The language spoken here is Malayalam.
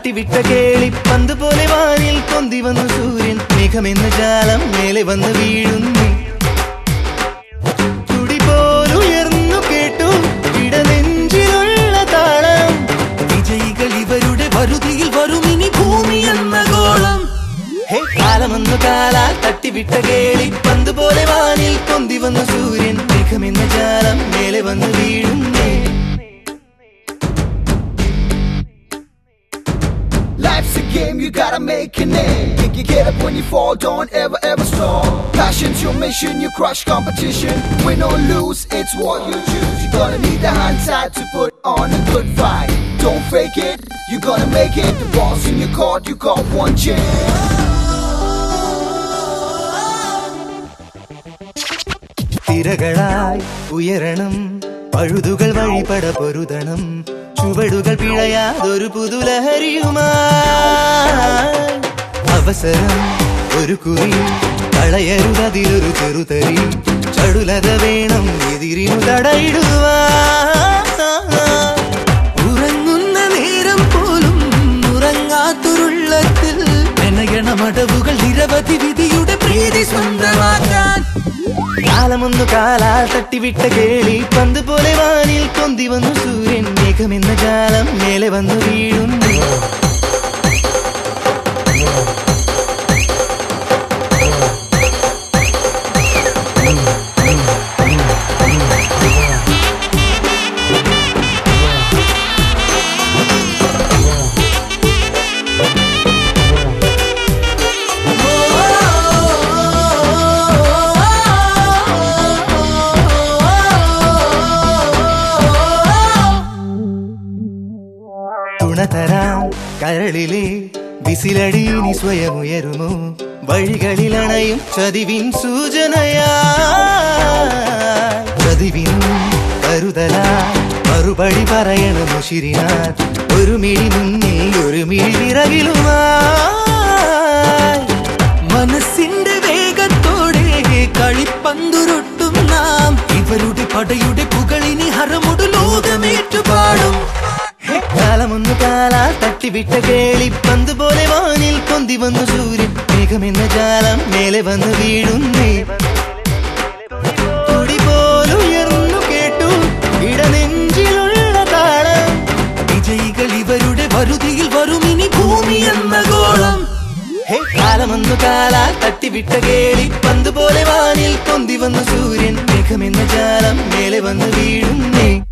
തട്ടിവിട്ട കേളി പന്ത് പോലെ വാനിൽ പൊന്തി വന്നു സൂര്യൻ മേഘമെന്ന ജാലം മേലെ വന്ന് വീഴുന്നു തുടി പോലുയർന്നു കേട്ടു ഇടനെഞ്ചിലുള്ള താളം വിജയികൾ ഇവരുടെ വരുതിയിൽ വരുമിനി ഭൂമി എന്ന ഗോളം ഹേ കാലമൊന്നു കാലാൽ തട്ടിവിട്ട കേളി പന്ത് പോലെ വാനിൽ പൊന്തി വന്നു സൂര്യൻ മേഘമെന്ന ജാലം മേലെ വന്ന് വീഴുന്നേ Life's a game, you gotta make a name. Think you get up when you fall, don't ever ever stop. Passion's your mission, you crush competition. Win or lose, it's what you choose. You're gonna need the hindsight to put on a good fight. Don't fake it, you're gonna make it. The ball's in your court, you got one chance. തിരകളായി ഉയരണം പഴുതുകൾ വഴിപട പൊരുതണം ചുവടുകൾ പിഴയാതൊരു പുതുലഹരിയുമായി അവസരം ഒരു കുറി കളയരുതതിലൊരു ചെറുതരി ചടുലത വേണം എതിരിനു തടയിടുവാൻ ഉറങ്ങുന്ന നേരം പോലും ഉറങ്ങാത്തൊരുള്ളത്തിൽ മെനയണമടവുകൾ നിരവധി വിധിയുടെ പ്രീതി സ്വന്തമാക്കാൻ കാലമൊന്നു കാലാൽ തട്ടിവിട്ട കേളി പന്ത് പോലെ വാനിൽ പൊന്തി വന്നു സൂര്യൻ മേഘമെന്ന ജാലം മേലെ വന്നു വീഴുന്നു തുണതരാം കരളിലെ വിസിലടി നീ സ്വയമുയരുമോ വഴികളിലണയും ചതിവിൻ സൂചനയാ ചതിവിനും കരുതലാ മറുപടി പറയണമോ ശിരിനാഥ് ഒരു മിഴി മുന്നിൽ ഒരു മിഴി പിറകിലുമായി മനസ്സിന്റെ വേഗത്തോടെ കളിപ്പന്തുരുട്ടും നാം ഇവരുടെ പടയുടെ പുകളിനി ഹരമൊടു ലോകമേറ്റുപാടും കാലമൊന്നു കാലാ തട്ടിവിട്ട കേളി പന്ത് പോലെ വാനിൽ പൊന്തി വന്നു സൂര്യൻ മേഘമെന്ന ജാലം മേലെ വന്ന് വീഴുന്നേ തുടി പോലുയർന്നു കേട്ടു ഇടനെഞ്ചിലുള്ള താളം വിജയികൾ ഇവരുടെ വരുതിയിൽ വരുമിനി ഭൂമി എന്ന ഗോളം ഹേ കാലമൊന്നു കാലാൽ തട്ടിവിട്ട കേളി പന്ത് പോലെ വാനിൽ പൊന്തി വന്നു സൂര്യൻ മേഘമെന്ന ജാലം മേലെ വന്ന് വീഴുന്നേ